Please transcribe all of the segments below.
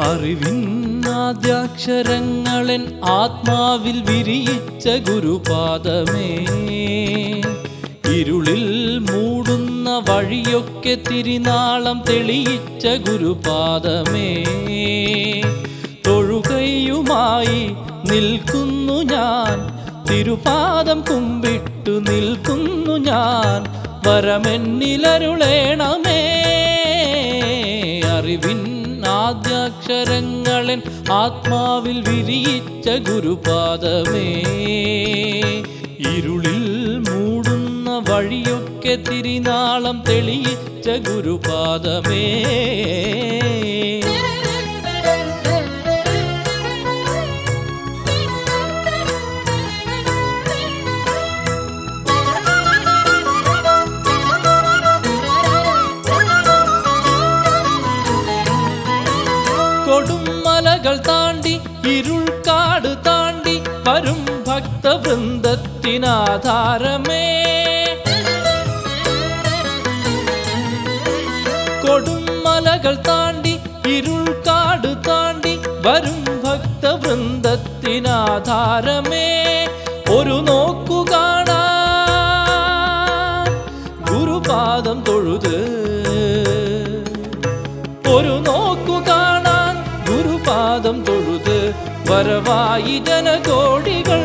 അറിവിന്നാദ്യാക്ഷരങ്ങളൻ ആത്മാവിൽ വിരിയിച്ച ഗുരുപാദമേ ഇരുളിൽ മൂടുന്ന വഴിയൊക്കെ തിരിനാളം തെളിയിച്ച ഗുരുപാദമേ തൊഴുകയുമായി നിൽക്കുന്നു ഞാൻ തിരുപാദം കുമ്പിട്ടു നിൽക്കുന്നു ഞാൻ വരമെന്നിലരുളേണമേ അറിവിൻ ആദ്യാക്ഷരങ്ങളൻ ആത്മാവിൽ വിരിയിച്ച ഗുരുപാദമേ ഇരുളിൽ മൂടുന്ന വഴിയൊക്കെ തിരിനാളം തെളിയിച്ച ഗുരുപാദമേ കൊടുമലകൾ താണ്ടി ഇരുൾക്കാട് താണ്ടി വരും ഭക്തവൃന്ദത്തിനാധാരമേ കൊടുമലകൾ താണ്ടി ഇരുൾക്കാട് താണ്ടി വരും ഭക്തവൃന്ദത്തിനാധാരമേ ഒരു നോക്കു കാണാൻ ഗുരുപാദം തൊഴുത് ഒരു നോക്കു കാണാൻ ഗുരുപാദം തൊഴുത് വരവായി ജനകോടികൾ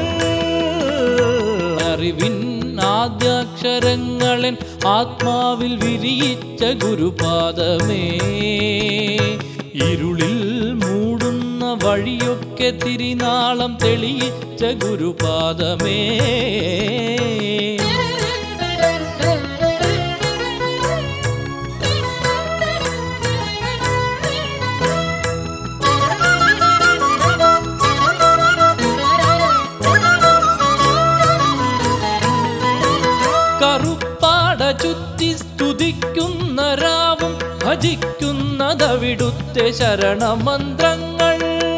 അറിവിൻ ആദ്യാക്ഷരങ്ങളൻ ആത്മാവിൽ വിരിയിച്ച ഗുരുപാദമേ ഇരുളിൽ മൂടുന്ന വഴിയൊക്കെ തിരിനാളം തെളിയിച്ച ഗുരുപാദമേ കറുപ്പാട ചുറ്റി സ്തുതിക്കുന്ന രാവും ഭജിക്കുന്നതവിടുത്തെ ശരണമന്ത്രങ്ങൾ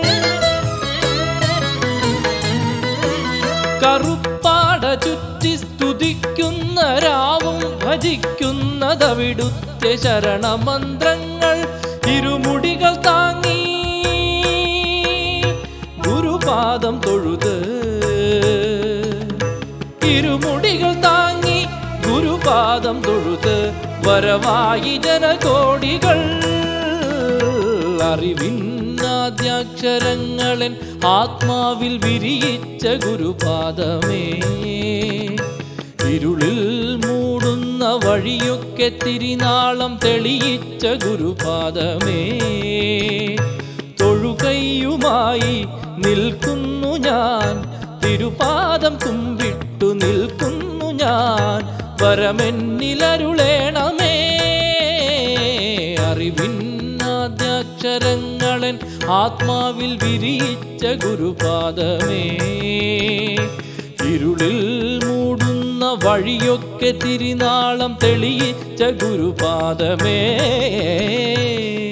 കറുപ്പാട ചുറ്റി സ്തുതിക്കുന്ന രാവും ഭജിക്കുന്നതവിടുത്തെ ശരണമന്ത്രങ്ങൾ ഇരുമുടികൾ താങ്ങി ഗുരുപാദം തൊഴുത് ഇരുമുടികൾ താങ്ങി ഗുരുപാദം തൊഴുത് വരവായി ജനകോടികൾ അറിവിന്നാദ്യാക്ഷരങ്ങളൻ ആത്മാവിൽ വിരിയിച്ച ഗുരുപാദമേ ഇരുളിൽ മൂടുന്ന വഴിയൊക്കെ തിരിനാളം തെളിയിച്ച ഗുരുപാദമേ തൊഴുകയുമായി നിൽക്കുന്നു ഞാൻ തിരുപാദം കുമ്പിട്ടു നിൽക്കുന്നു ഞാൻ വരമെന്നിലരുളേണമേ അറിവിന്നാദ്യാക്ഷരങ്ങളൻ ആത്മാവിൽ വിരിയിച്ച ഗുരുപാദമേ ഇരുളിൽ മൂടുന്ന വഴിയൊക്കെ തിരിനാളം തെളിയിച്ച ഗുരുപാദമേ